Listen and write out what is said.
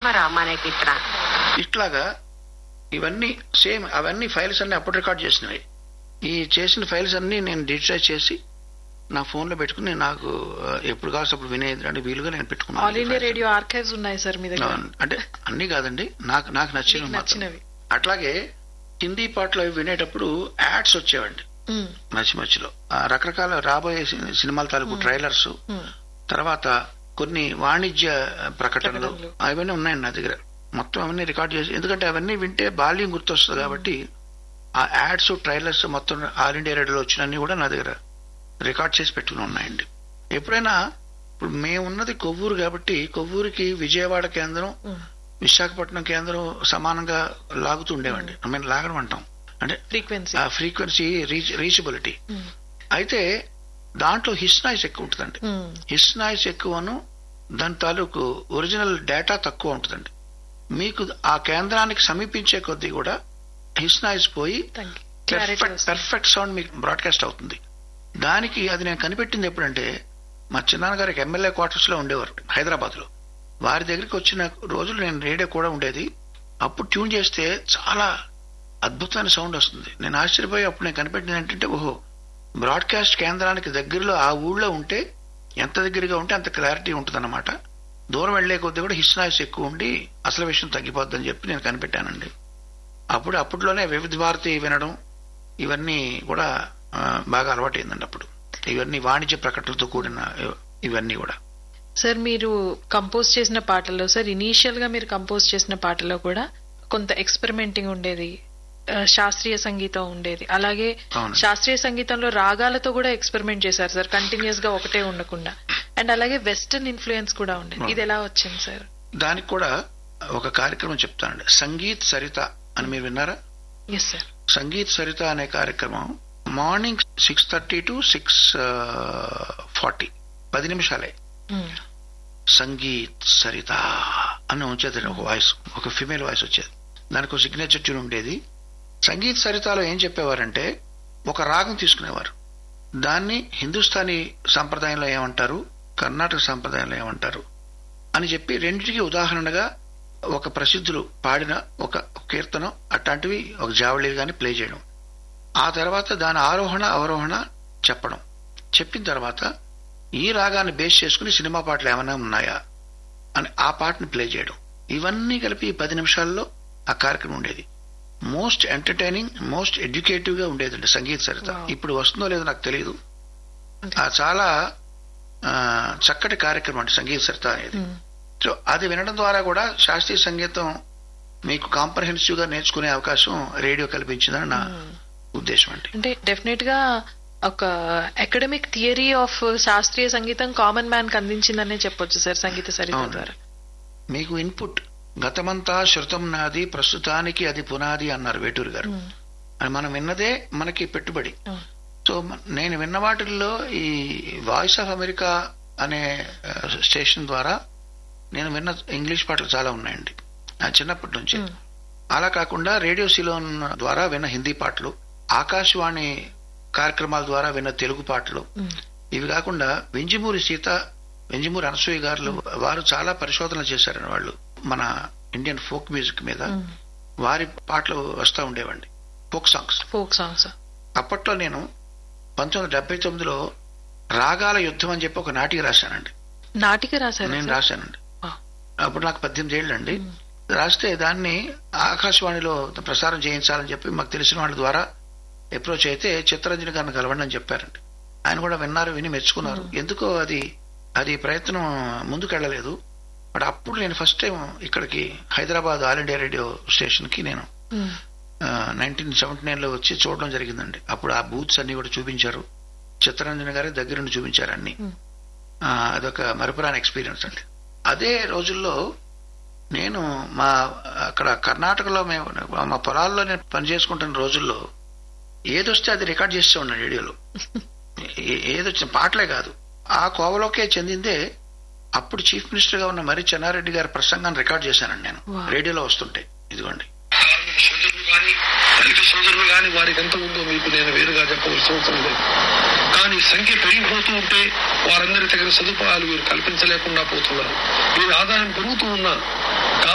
రామానేకిట్రా ఇట్లాగా ఇవన్నీ సేమ్ అవన్నీ ఫైల్స్ అన్ని అప్పుడు రికార్డ్ చేసినవి ఈ చేసిన ఫైల్స్ అన్ని నేను డిజిటైజ్ చేసి నా ఫోన్లో పెట్టుకుని నాకు ఆ, ఎప్పుడు కావాల్సి అప్పుడు వినేది వీలుగా నేను పెట్టుకున్నాను ఆల్ ఇండియా రేడియో ఆర్కైవ్స్ ఉన్నాయి సార్ మీ దగ్గర అవును. అంటే అన్ని కాదండి నాకు నాకు నచ్చినవి మీకు మాత్రం. నచ్చినవి అట్లాగే హిందీ పాటలు అవి వినేటప్పుడు యాడ్స్ వచ్చేవండి ఉమ్, మధ్య మధ్యలో ఆ రకరకాల రాబోయే సి- సినిమాల తాలూకు ట్రైలర్స్ ఉమ్, తర్వాత కొన్ని వాణిజ్య ప్రకటనలు ప్రకటనలు. అవన్నీ ఉన్నాయండి నా దగ్గర మొత్తం అవన్నీ రికార్డ్ చేసి ఎందుకంటే అవన్నీ వింటే బాల్యం గుర్తొస్తుంది కాబట్టి ఆ యాడ్స్ ట్రైలర్స్ మొత్తం ఆల్ ఇండియా రేడియోలో వచ్చినన్ని కూడా నా దగ్గర రికార్డ్ చేసి పెట్టుకుని ఉన్నాయండి ఎప్పుడైనా ఇప్పుడు మేము ఉన్నది కొవ్వూరు కాబట్టి కొవ్వూరికి విజయవాడ కేంద్రం ఉమ్. విశాఖపట్నం కేంద్రం సమానంగా లాగుతూ ఉండేవండి ఐ మీన్ లాగడం అంటాం అంటే ఫ్రీక్వెన్సీ ఆ ఫ్రీక్వెన్సీ రీచ్ రీచబిలిటీ ఉమ్, అయితే దాంట్లో హిస్ నాయిస్ ఎక్కువ ఉంటుందండి ఉమ్, హిస్ నాయిస్ ఎక్కువను దాని తాలూకు ఒరిజినల్ డేటా తక్కువ ఉంటుందండి మీకు ఆ కేంద్రానికి సమీపించే కొద్దీ కూడా హిస్ నాయిస్ పోయి thank you. Clarity పర్ఫెక్ట్ వస్తుంది. పర్ఫెక్ట్ సౌండ్ మీకు బ్రాడ్కాస్ట్ అవుతుంది దానికి అది నేను కనిపెట్టింది ఎప్పుడంటే మా చిన్నాన్నగారికి ఎమ్మెల్యే క్వార్టర్స్ లో ఉండేవారు హైదరాబాద్ లో వారి దగ్గరికి వచ్చిన రోజులు నేను రేడియో కూడా ఉండేది అప్పుడు ట్యూన్ చేస్తే చాలా అద్భుతమైన సౌండ్ వస్తుంది నేను ఆశ్చర్యపోయి అప్పుడు నేను కనిపెట్టింది ఏంటంటే ఓహో బ్రాడ్కాస్ట్ కేంద్రానికి దగ్గరలో ఆ ఊళ్ళో ఉంటే ఎంత దగ్గరగా ఉంటే అంత క్లారిటీ ఉంటుందన్నమాట దూరం వెళ్లే కొద్దీ కూడా హిస్ నాయిస్ ఎక్కువ ఉండి అసలు విషయం తగ్గిపోద్దని చెప్పి నేను కనిపెట్టానండి అప్పుడు అప్పట్లోనే వివిధ భారతి వినడం ఇవన్నీ కూడా ఆ, బాగా అలవాటైందండి అప్పుడు ఇవన్నీ వాణిజ్య ప్రకటనలతో కూడిన ఇవ- ఇవన్నీ కూడా సార్ మీరు కంపోజ్ చేసిన పాటల్లో సార్ ఇనీషియల్ గా మీరు కంపోజ్ చేసిన పాటలో కూడా కొంత ఎక్స్పెరిమెంటింగ్ ఉండేది ఆ, శాస్త్రీయ సంగీతం ఉండేది అలాగే అవును. శాస్త్రీయ సంగీతంలో రాగాలతో కూడా ఎక్స్పెరిమెంట్ చేశారు సార్ కంటిన్యూస్ గా ఒకటే ఉండకుండా అండ్ అలాగే వెస్టర్న్ ఇన్ఫ్లుయెన్స్ కూడా ఉండేది ఇది ఎలా వచ్చింది సార్ దానికి కూడా ఒక కార్యక్రమం చెప్తానండి సంగీత్ సరిత అని మీరు విన్నారా ఎస్ సార్ సంగీత్ సరిత అనే కార్యక్రమం morning six thirty to six forty పది నిమిషాలే సంగీత్ సరిత అని వచ్చేది ఒక వాయిస్ ఒక ఫిమేల్ వాయిస్ వచ్చేది దానికి ఒక సిగ్నేచర్ ట్యూన్ ఉండేది సంగీత్ సరితాలో ఏం చెప్పేవారంటే ఒక రాగం తీసుకునేవారు దాన్ని హిందుస్థానీ సంప్రదాయంలో ఏమంటారు కర్ణాటక సంప్రదాయంలో ఏమంటారు అని చెప్పి రెండింటికి ఉదాహరణగా ఒక ప్రసిద్ధులు పాడిన ఒక కీర్తనం అట్లాంటివి ఒక జావళి గాని ప్లే చేయడం ఆ తర్వాత దాని ఆరోహణ అవరోహణ చెప్పడం చెప్పిన తర్వాత ఈ రాగాన్ని బేస్ చేసుకుని సినిమా పాటలు ఏమైనా ఉన్నాయా అని ఆ పాటని ప్లే చేయడం ఇవన్నీ కలిపి ఈ పది నిమిషాల్లో ఆ కార్యక్రమం ఉండేది మోస్ట్ ఎంటర్టైనింగ్ మోస్ట్ ఎడ్యుకేటివ్ గా ఉండేదండి సంగీత సరిత Wow. ఇప్పుడు వస్తుందో లేదో నాకు తెలియదు ఆ చాలా ఆ, చక్కటి కార్యక్రమం అండి సంగీత సరిత అనేది సో అది వినడం ద్వారా కూడా శాస్త్రీయ సంగీతం మీకు కాంప్రహెన్సివ్ గా నేర్చుకునే అవకాశం రేడియో కల్పించిందని నా ఉద్దేశం అండి అంటే డెఫినెట్ గా ఒక అకాడమిక్ థియరీ ఆఫ్ శాస్త్రీయ సంగీతం కామన్ మ్యాన్ కి అందించిందనే చెప్పొచ్చు సార్ సంగీత సరిత అవును. ద్వారా మీకు ఇన్పుట్ గతమంతా శృతం నాది ప్రస్తుతానికి అది పునాది అన్నారు వేటూరు గారు మ్మ్. అని మనం విన్నదే మనకి పెట్టుబడి అవును. సో మ- నేను విన్న వాటిల్లో ఈ వాయిస్ ఆఫ్ అమెరికా అనే ఆ, స్టేషన్ ద్వారా నేను విన్న ఇంగ్లీష్ పాటలు చాలా ఉన్నాయండి నా చిన్నప్పటి నుంచి మ్మ్. అలా కాకుండా రేడియో సిలోన్ ద్వారా విన్న హిందీ పాటలు ఆకాశవాణి కార్యక్రమాల ద్వారా విన్న తెలుగు పాటలు మ్మ్. ఇవి కాకుండా వెంజిమూరి సీత వెంజిమూరి అనసూయ గారు వారు చాలా పరిశోధనలు చేశారని వాళ్ళు మన ఇండియన్ ఫోక్ మ్యూజిక్ మీద మ్మ్. వారి పాటలు వస్తూ ఉండేవండి ఫోక్ సాంగ్స్ ఫోక్ సాంగ్స్ అప్పట్లో నేను పంతొమ్మిది వందల డెబ్బై తొమ్మిదిలో రాగాల యుద్ధం అని చెప్పి ఒక నాటిక రాశానండి నాటిక రాశారు నేను రాశానండి ఆ. అప్పుడు నాకు పద్దెనిమిది ఏళ్ళండి రాస్తే దాన్ని ఆకాశవాణిలో ప్రసారం చేయించాలని చెప్పి మాకు తెలిసిన వాళ్ళ ద్వారా అప్రోచ్ అయితే చిత్తరంజన్ గారిని కలవండి అని చెప్పారండి ఆయన కూడా విన్నారు విని మెచ్చుకున్నారు ఎందుకో అది అది ప్రయత్నం ముందుకెళ్ళలేదు బట్ అప్పుడు నేను ఫస్ట్ టైం ఇక్కడికి Hyderabad All India Radio station కి నేను నైన్టీన్ సెవెంటీ నైన్ లో వచ్చి చూడడం జరిగిందండి అప్పుడు ఆ బూత్స్ అన్ని కూడా చూపించారు చిత్తరంజన్ గారి దగ్గర నుండి చూపించారు అన్ని Hmm. ఆ, అదొక మరపురాని ఎక్స్పీరియన్స్ అండి అదే రోజుల్లో నేను మా అక్కడ కర్ణాటకలో మేము మా పొలాల్లో నేను పని చేసుకుంటున్న రోజుల్లో ఏదొస్తే అది రికార్డ్ చేస్తూ ఉన్నాను రేడియోలో ఏ- ఏదొచ్చిన పాటలే కాదు ఆ కోవలోకే చెందిందే అప్పుడు చీఫ్ మినిస్టర్ గా ఉన్న మరి చెన్నారెడ్డి గారి ప్రసంగాన్ని రికార్డ్ చేశానండి నేను Wow. రేడియోలో వస్తుంటే ఇదిగోండి సోదరులు కానీ దళిత సోదరులు కానీ వారికి ఎంత ఉందో మీకు నేను వేరుగా చెప్పవలసిన అవసరం లేదు కానీ సంఖ్య పెరిగిపోతూ ఉంటే వారందరి తగిన సదుపాయాలు వీరు కల్పించలేకుండా పోతున్నారు వీరి ఆదాయం పెరుగుతూ ఉన్నా